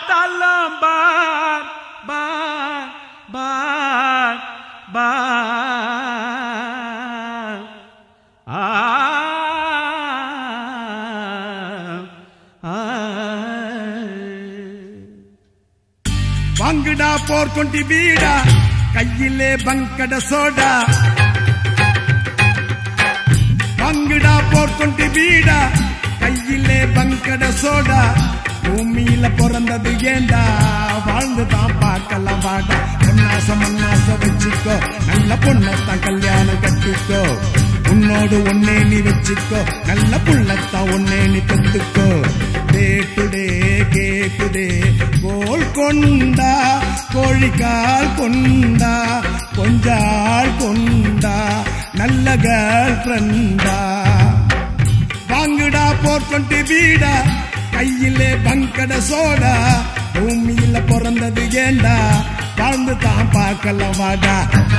பார்த்தாலும் பார் பார் பார் பார் ஆ ஆ வாங்குடா போர் கொண்டி வீடா கையிலே பங்கட சோடா வாங்குடா போர் கொண்டி வீடா கையிலே பங்கட சோடா பூமியில பிறந்தது ஏண்டா வாழ்ந்து தான் பார்க்கலாம் வாடா பொன்னாச மண்ணாச வச்சுக்கோ நல்ல பொண்ணத்தான் கல்யாணம் கட்டிக்கோ உன்னோடு ஒன்னே நீ வச்சுக்கோ நல்ல புள்ளத்தான் ஒன்னே நீ பெத்துக்கோ டே டுடே கேக்குதே கோல் கொண்டா கோழிக்கால் கொண்டா கொஞ்சாள் கொண்டா நல்ல கேர்ள் ஃப்ரெண்டா வாங்குடா போர் கொண்டு வீடா கையிலே பங்கட சோடா பூமியில பிறந்தது ஏண்டா வாழ்ந்து தான் பார்க்கலாம் வாடா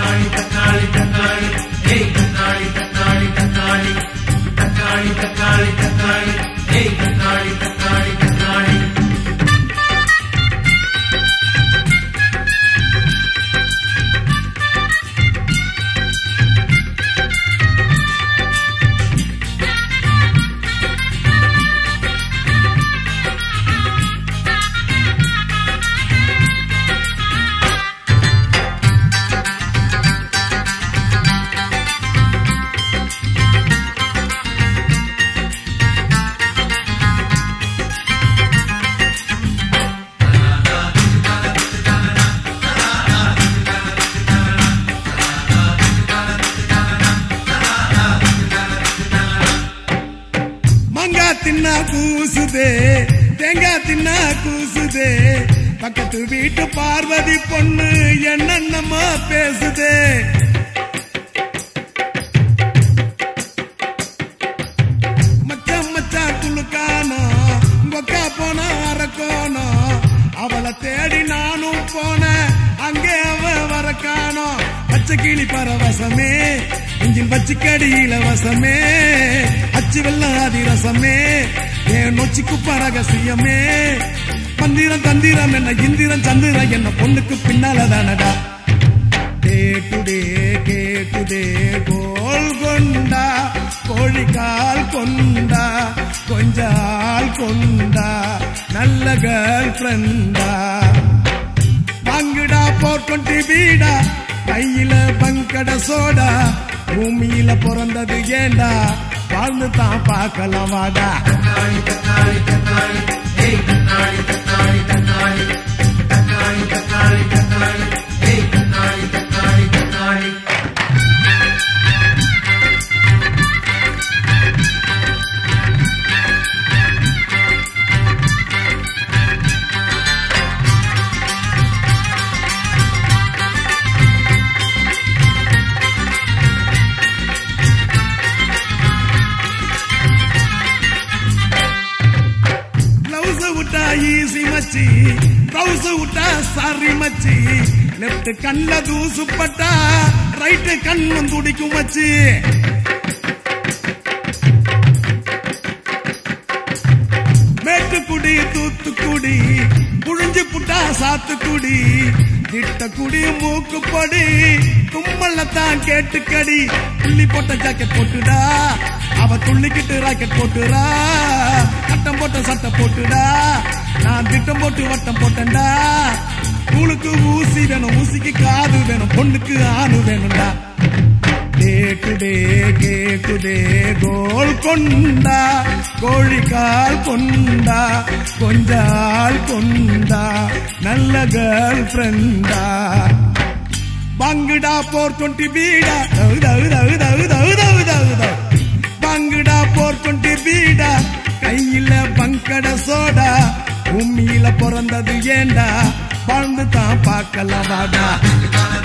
மாங்காய் தின்னா கூசுதே தேங்காய் தின்னா கூசுதே பக்கத்து வீட்டு பார்வதி பொண்ணு என்னென்னமா பேசுதே மச்சான் மச்சான் குளுக்கானோ கொக்கா போனா அரக்கோனோ அவளை தேடி நானும் போனேன் அங்கே அவ வரக்கானோ பச்சை கிளி பரவசமே இஞ்சின் பச்சைக்கடி இலவசமே அச்சு வெள்ளம் அதிரசமே என் நொச்சிக்கு பரகசியமே மந்திரம் தந்திரம் என்ன இந்திரம் சந்திரம் என்ன பொண்ணுக்கு பின்னால தானடா கேட்டுடே கேட்டுடே கோல் கொண்டா கோழிக்கால் கொண்டா கொஞ்சால் கொண்டா நல்ல கேர்ள் ஃப்ரெண்டா வாங்குடா போர் கொண்டு வீடா கையில பங்கட சோடா பூமியில பிறந்தது ஏண்டா வாழ்ந்து தான் பார்க்கலாம் வாடா பிளவுஸ் விட்டா ஈசி மச்சி பிளவுஸ் விட்டா சாரி மச்சி லெப்ட் கண்ல தூசு பட்டா ரைட் கண்ணும் துடிக்கும் மச்சி மேட்டுக்குடி தூத்துக்குடி புழிஞ்சு புட்டா சாத்துக்குடி திட்டக்குடி மூக்குப்படி தும்மல்ல தான் கேட்டுக்கடி துள்ளி போட்ட ஜாக்கெட் போட்டுடா அவ துள்ளிக்கிட்டு ராக்கெட் போட்டுறா கட்டம் போட்ட சட்டை போட்டுடா நான் திட்டம் போட்டு வட்டம் போட்டேன்டா கூழுக்கு ஊசி வேணும் ஊசிக்கு காது வேணும் பொண்ணுக்கு ஆணு வேணும்டா கேக்குதே கேக்குதே கோல் கொண்டா கோழிக்கால் கொண்டா கொஞ்சால் கொண்டா நல்ல கேர்ள் ஃப்ரெண்டா பங்குடா போர் டுவெண்ட்டி பீடா தவு தவு தவு தவு தவு தவு தவு தவு பங்குடா போர் டுவெண்ட்டி பீடா கையில பங்கட சோடா பூமியில பிறந்தது ஏண்டா வாழ்ந்து தான் பார்க்கலாம் வாடா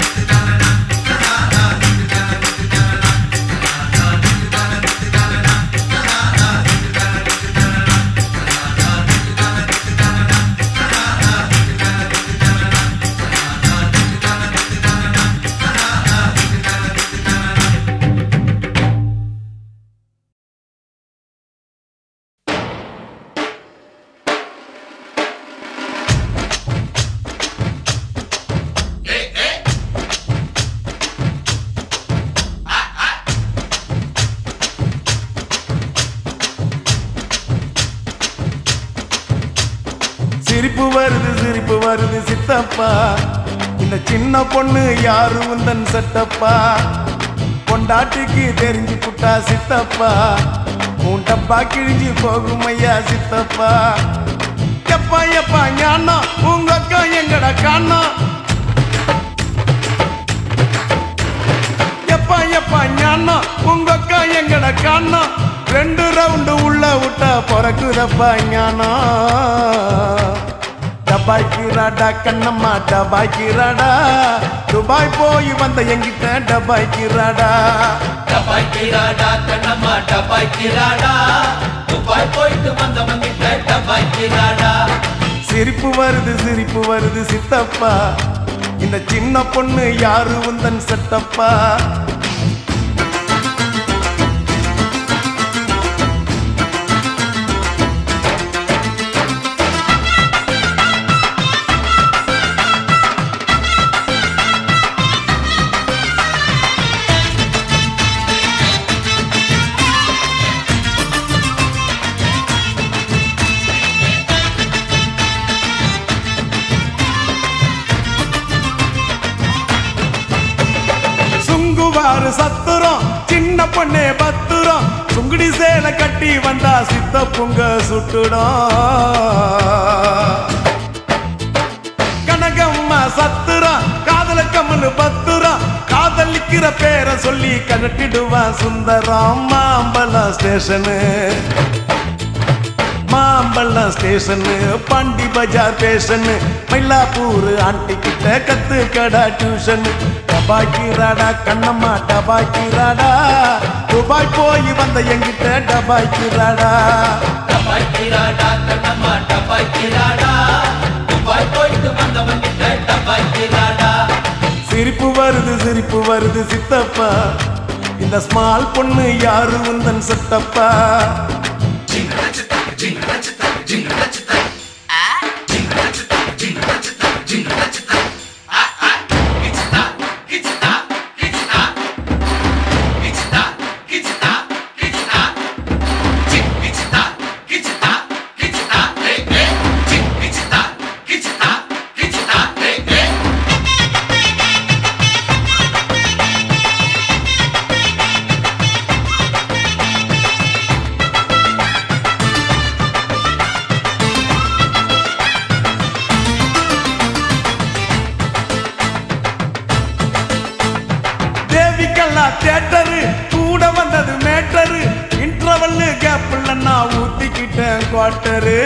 சிரிப்பு வருது சிரிப்பு வருது சித்தப்பா இந்த சின்ன பொண்ணு யாரு உந்தன் செட்டப்பா பொண்டாட்டிக்கு தெரிஞ்சு புட்டா சித்தப்பா உன் டப்பா கிழிஞ்சு போகும் ஐயா சித்தப்பா எப்பா எப்பா ஞானா உங்க அக்கா எங்கடா காணா எப்பா எப்பா ஞானா உங்க அக்கா எங்கடா காணா ரெண்டு ரவுண்டு உள்ள விட்டா பிறக்குதப்பா ஞானா டபாய்க்கிறாடா கண்ணம்மா டபாய்க்கிறாடா துபாய் போய் வந்த எங்கிட்ட டபாய்க்கிறாடா டபாய்க்கிறாடா கண்ணம்மா டபாய்க்கிறாடா துபாய் போயிட்டு வந்தவங்கிட்ட டபாய்க்கிறாடா சிரிப்பு வருது சிரிப்பு வருது சித்தப்பா இந்த சின்ன பொண்ணு யாரு உந்தன் செட்டப்பா சுங்குவாரு சத்துரம் சின்ன பொண்ணே பத்துரம் சுங்குடி சேலை கட்டி வந்தா சித்த பொங்க சுட்டுடும் கனகம்மா சத்துரம் காதல கம்மனு பத்துரம் காதலிக்கிற பேரை சொல்லி கழட்டிடுவான் சுந்தரம் மாம்பலம் ஸ்டேஷனு மாம்பழம் station Pondy Bazaar fashion Mylapore aunty கிட்ட கத்து கடா டியூஷன் டபாய்க்கிறாடா கண்ணம்மா டபாய்க்கிறாடா துபாய் போய் வந்த எங்கிட்ட டபாய்க்கிறாடா டபாய்க்கிறாடா கண்ணம்மா டபாய்க்கிறாடா துபாய் போயிட்டு வந்தவங்கிட்ட டபாய்க்கிறாடா சிரிப்பு வருது சிரிப்பு வருது சித்தப்பா இந்த ஸ்மால் பொண்ணு யாரு உந்தன் செட்டப்பா தேவிக்கல்லா தேட்டரு கூட வந்தது மேட்டரு இன்டர்வல்லு கேப்ல நான் ஊத்திக்கிட்டேன் குவார்ட்டரு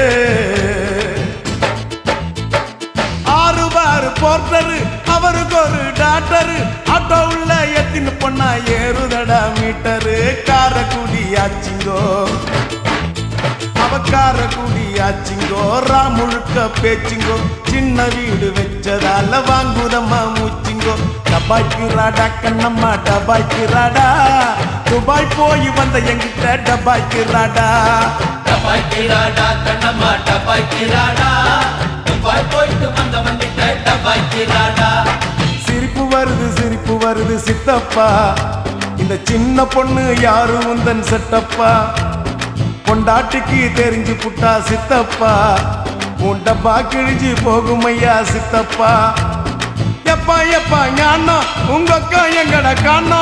ஆறு பாரு போர்ட்டரு அவருக்கு ஒரு டாக்டரு ஆட்டோ உள்ள எத்தின்னு பொண்ணா ஏறுதடா மீட்டரு காரக்குடி ஆச்சிங்கோ அவக்கார குடியாச்சிங்கோ ராமுழுக்க பேச்சிங்கோ சின்ன வீடு வச்சதால வாங்குதம்மா மூச்சிங்கோ டபாய்க்கிறாடா கண்ணம்மா டபாய்க்கிறாடா துபாய் போய் வந்த எங்கிட்ட டபாய்க்கிறாடா டபாய்க்கிறாடா கண்ணம்மா டபாய்க்கிறாடா துபாய் போயிட்டு வந்தவங்கிட்ட டபாய்க்கிறாடா சிரிப்பு வருது சிரிப்பு வருது சித்தப்பா இந்த சின்ன பொண்ணு யாரு உந்தன் செட்டப்பா பொண்டாட்டிக்கு தெரிஞ்சு புட்டா சித்தப்பா உன் டப்பா கிழிஞ்சு போகும் ஐயா சித்தப்பா எப்பா எப்பா ஞானா உங்க அக்கா எங்கட காணா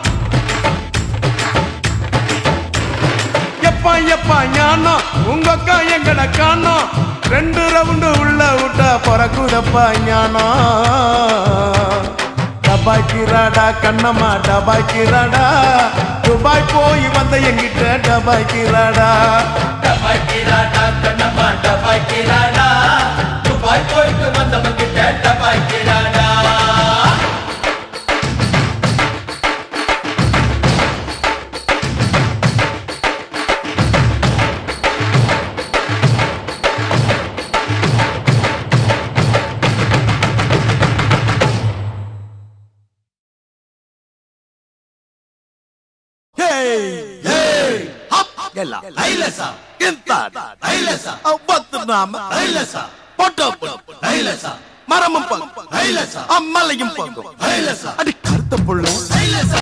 எப்பா எப்பா ஞானா உங்க அக்கா எங்கட காணா ரெண்டு ரவுண்டு உள்ள விட்டா பிறக்குதப்பா ஞானா டபாய்க்கிறாடா கண்ணம்மா டபாய்க்கிறாடா துபாய் போய் வந்த எங்கிட்ட டபாய்க்கிறாடா டபாய்க்கிறாடா கண்ணம்மா டபாய்க்கிறாடா துபாய் போயிட்டு வந்தவங்கிட்ட டபாய்க்கிறாடா ಎಲ್ಲ ಐಲಸ ಇಂತ ಐಲಸ ಒತ್ತು ನಾಮ ಐಲಸ பொட்டப்பு ஐலசா மரமும் பங்கு ஐலசா அம்மலையும் பங்கு ஐலசா அடி கருத்த புள்ள